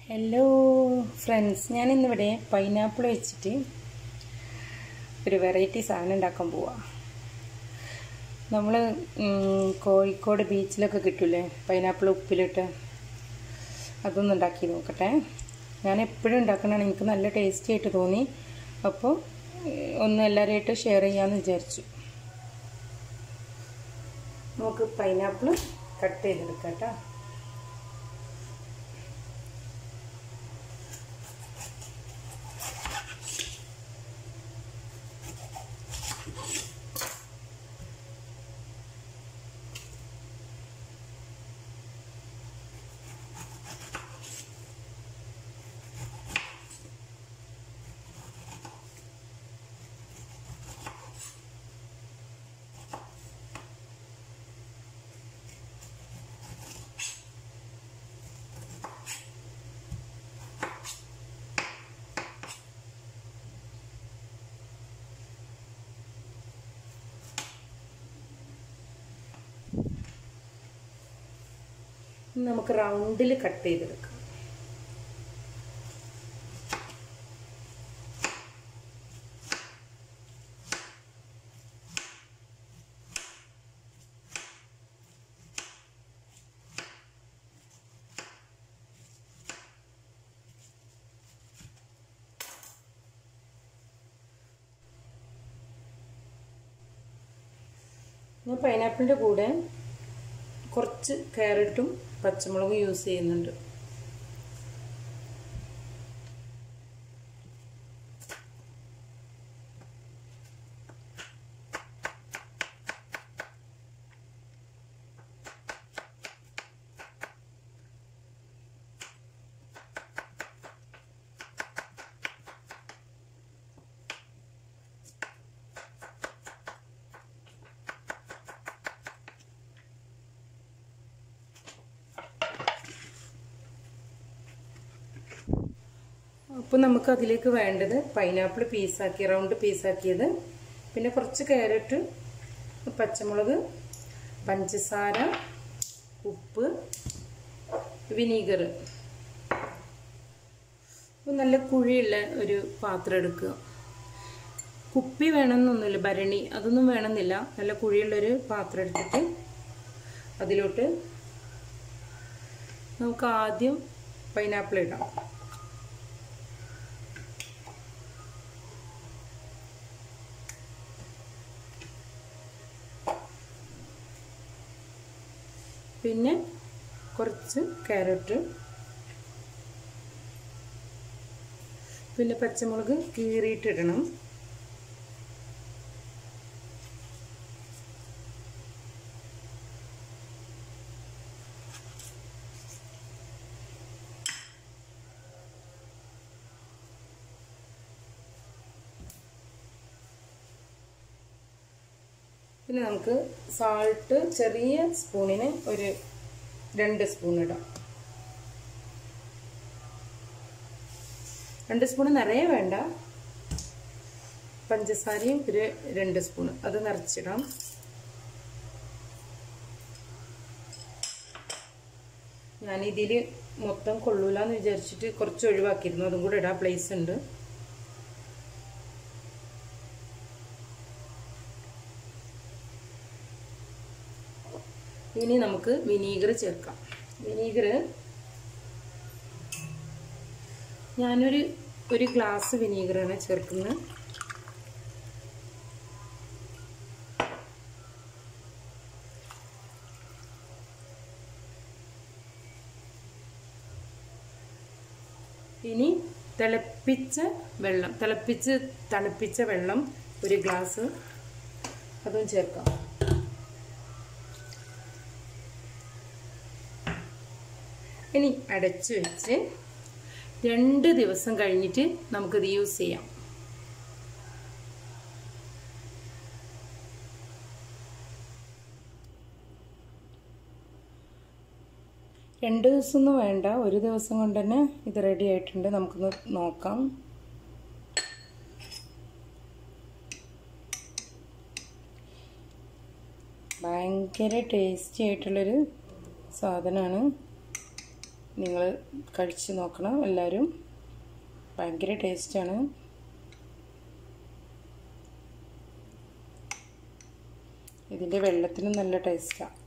hello friends ഞാൻ ഇന്നിവിടെ pineapple വെച്ചിട്ട് ഒരു വെറൈറ്റി സാധനം ഉണ്ടാക്കാൻ പോവാ നമ്മൾ കോഴിക്കോട് ബീച്ചിലൊക്കെ കിട്ടൂലേ പൈനാപ്പിൾ ഉപ്പിലിട്ട് അതൊന്ന് ഉണ്ടാക്കി നോക്കട്ടെ ഞാൻ എപ്പോഴും ഉണ്ടാക്കണതാണ് എനിക്ക് നല്ല ടേസ്റ്റി ആയിട്ട് തോന്നി അപ്പോൾ ഒന്ന് എല്ലാവരുമായിട്ട് ഷെയർ ചെയ്യാമെന്ന് വിചാരിച്ചു നമുക്ക് പൈനാപ്പിൾ കട്ട് ചെയ്തെടുക്കാം കേട്ടോ നമുക്ക് റൗണ്ടിൽ കട്ട് ചെയ്തെടുക്കാം ഞാൻ പൈനാപ്പിളിൻ്റെ കൂടെ കുറച്ച് ക്യാരറ്റും പച്ചമുളകും യൂസ് ചെയ്യുന്നുണ്ട് അപ്പോൾ നമുക്ക് അതിലേക്ക് വേണ്ടത് പൈനാപ്പിൾ പീസാക്കി റൗണ്ട് പീസാക്കിയത് പിന്നെ കുറച്ച് ക്യാരറ്റ് പച്ചമുളക് പഞ്ചസാര ഉപ്പ് വിനീഗർ നല്ല കുഴിയുള്ള ഒരു പാത്രം എടുക്കുക കുപ്പി വേണമെന്നൊന്നുമില്ല ഭരണി അതൊന്നും വേണമെന്നില്ല നല്ല കുഴിയുള്ളൊരു പാത്രം എടുത്തിട്ട് അതിലോട്ട് നമുക്ക് ആദ്യം പൈനാപ്പിൾ ഇടാം പിന്നെ കുറച്ച് ക്യാരറ്റ് പിന്നെ പച്ചമുളക് കീറിയിട്ടിടണം പിന്നെ നമുക്ക് സാൾട്ട് ചെറിയ സ്പൂണിന് ഒരു രണ്ട് സ്പൂൺ ഇടാം രണ്ട് സ്പൂൺ നിറയെ വേണ്ട പഞ്ചസാരയും ഒരു രണ്ട് സ്പൂൺ അത് നിറച്ചിടാം ഞാൻ ഇതിൽ മൊത്തം കൊള്ളൂല എന്ന് വിചാരിച്ചിട്ട് കുറച്ച് ഒഴിവാക്കിയിരുന്നു അതും കൂടെ ഇടാൻ പ്ലേസ് ഉണ്ട് ഇനി നമുക്ക് വിനീഗർ ചേർക്കാം വിനീഗർ ഞാനൊരു ഒരു ഗ്ലാസ് വിനീഗറാണ് ചേർക്കുന്നത് ഇനി തിളപ്പിച്ച വെള്ളം തിളപ്പിച്ച് തണുപ്പിച്ച വെള്ളം ഒരു ഗ്ലാസ് അതും ചേർക്കാം ഇനി അടച്ചു വെച്ച് രണ്ട് ദിവസം കഴിഞ്ഞിട്ട് നമുക്കിത് യൂസ് ചെയ്യാം രണ്ട് ദിവസമൊന്നും വേണ്ട ഒരു ദിവസം കൊണ്ട് തന്നെ ഇത് റെഡി ആയിട്ടുണ്ട് നമുക്കൊന്ന് നോക്കാം ഭയങ്കര ടേസ്റ്റി ആയിട്ടുള്ളൊരു സാധനമാണ് നിങ്ങൾ കഴിച്ച് നോക്കണം എല്ലാവരും ഭയങ്കര ടേസ്റ്റാണ് ഇതിൻ്റെ വെള്ളത്തിനും നല്ല ടേസ്റ്റാണ്